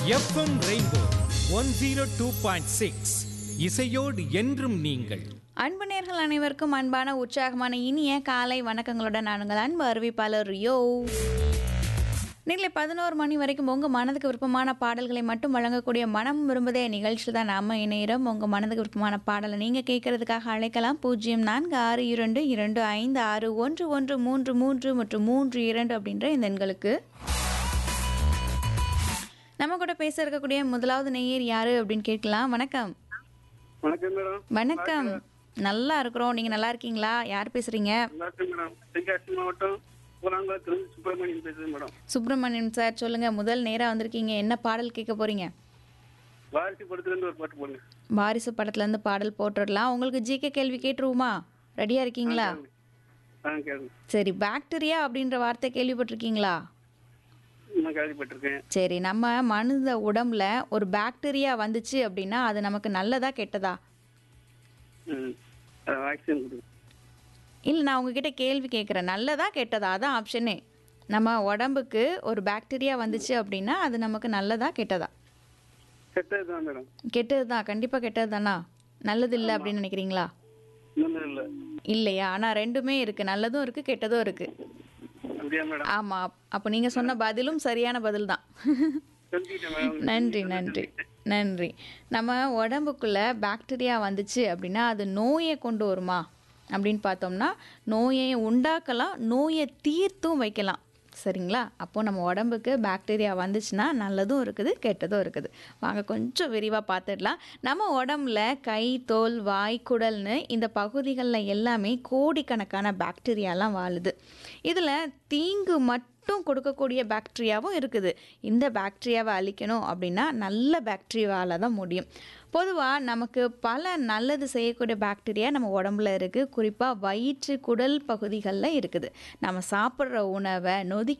FM rainbow one zero two point six இசையோடு என்றும் நீங்கள் அன்பு நேர்கள் அனைவருக்கும் அன்பான உற்சாகமான இனிய காலை வணக்கங்களுடன் நான் உங்கள் அன்பு அறிவிப்பாளர் ரியோ நீங்களே பதினோரு மணி வரைக்கும் உங்கள் மனதுக்கு விருப்பமான பாடல்களை மட்டும் வழங்கக்கூடிய மனம் விரும்புதே நிகழ்ச்சி தான் நாம இணையிறோம் உங்கள் மனதுக்கு விருப்பமான பாடலை நீங்கள் கேட்கறதுக்காக அழைக்கலாம் பூஜ்ஜியம் நான்கு ஆறு இரண்டு இரண்டு ஐந்து ஆறு ஒன்று ஒன்று மூன்று மூன்று மற்றும் மூன்று இரண்டு அப்படின்ற இந்த எண்களுக்கு நம்ம கூட பேச இருக்கக்கூடிய முதலாவது நேயர் யாரு அப்படின்னு கேட்கலாம் வணக்கம் வணக்கம் மேடம் வணக்கம் நல்லா இருக்கிறோம் நீங்க நல்லா இருக்கீங்களா யார் பேசுறீங்க நல்லா இருக்கேன் மேடம் தென்காசி மாவட்டம் கூழாங்குளத்திலிருந்து சுப்பிரமணியன் பேசுறேன் மேடம் சுப்பிரமணியன் சார் சொல்லுங்க முதல் நேரா வந்திருக்கீங்க என்ன பாடல் கேட்க போறீங்க வாரிசு படத்துலேருந்து ஒரு பாட்டு போடுங்க வாரிசு படத்துல இருந்து பாடல் போட்டுடலாம் உங்களுக்கு ஜிகே கேள்வி கேட்டுருவோமா ரெடியா இருக்கீங்களா ஆ கேளுங்க சரி பாக்டீரியா அப்படின்ற வார்த்தை கேள்விப்பட்டிருக்கீங்களா நான் கேள்விப்பட்டிருக்கேன் சரி நம்ம மனித உடம்புல ஒரு பாக்டீரியா வந்துச்சு அப்படின்னா அது நமக்கு நல்லதா கெட்டதா ம் வேக்சின் கொடுங்க இல்லை நான் உங்ககிட்ட கேள்வி கேட்குறேன் நல்லதா கெட்டதா அதான் ஆப்ஷனே நம்ம உடம்புக்கு ஒரு பாக்டீரியா வந்துச்சு அப்படின்னா அது நமக்கு நல்லதா கெட்டதா கெட்டது தான் மேடம் கெட்டது தான் கண்டிப்பாக கெட்டது தானா நல்லது இல்லை அப்படின்னு நினைக்கிறீங்களா இன்னும் இல்லை இல்லையா ஆனால் ரெண்டுமே இருக்குது நல்லதும் இருக்குது கெட்டதும் இருக்குது அப்படியா மேடம் ஆமாம் அப்போ நீங்கள் சொன்ன பதிலும் சரியான பதில் தான் தெரிஞ்சுக்கிட்டேன் மேடம் நன்றி நன்றி நன்றி நம்ம உடம்புக்குள்ள பாக்டீரியா வந்துச்சு அப்படின்னா அது நோயை கொண்டு வருமா அப்படின்னு பார்த்தோம்னா நோயை உண்டாக்கலாம் நோயை தீர்த்தும் வைக்கலாம் சரிங்களா அப்போ நம்ம உடம்புக்கு பாக்டீரியா வந்துச்சுன்னா நல்லதும் இருக்குது கெட்டதும் இருக்குது வாங்க கொஞ்சம் விரிவாக பார்த்துடலாம் நம்ம உடம்புல கை தோல் வாய் குடல்னு இந்த பகுதிகளில் எல்லாமே கோடிக்கணக்கான பாக்டீரியாலாம் வாழுது இதில் தீங்கு மட்டும் கொடுக்கக்கூடிய பாக்டீரியாவும் இருக்குது இந்த பாக்டீரியாவை அழிக்கணும் அப்படின்னா நல்ல பாக்டீரியாவால் தான் முடியும் பொதுவாக நமக்கு பல நல்லது செய்யக்கூடிய பாக்டீரியா நம்ம உடம்புல இருக்குது குறிப்பாக வயிற்று குடல் பகுதிகளில் இருக்குது நம்ம சாப்பிட்ற உணவை நொதி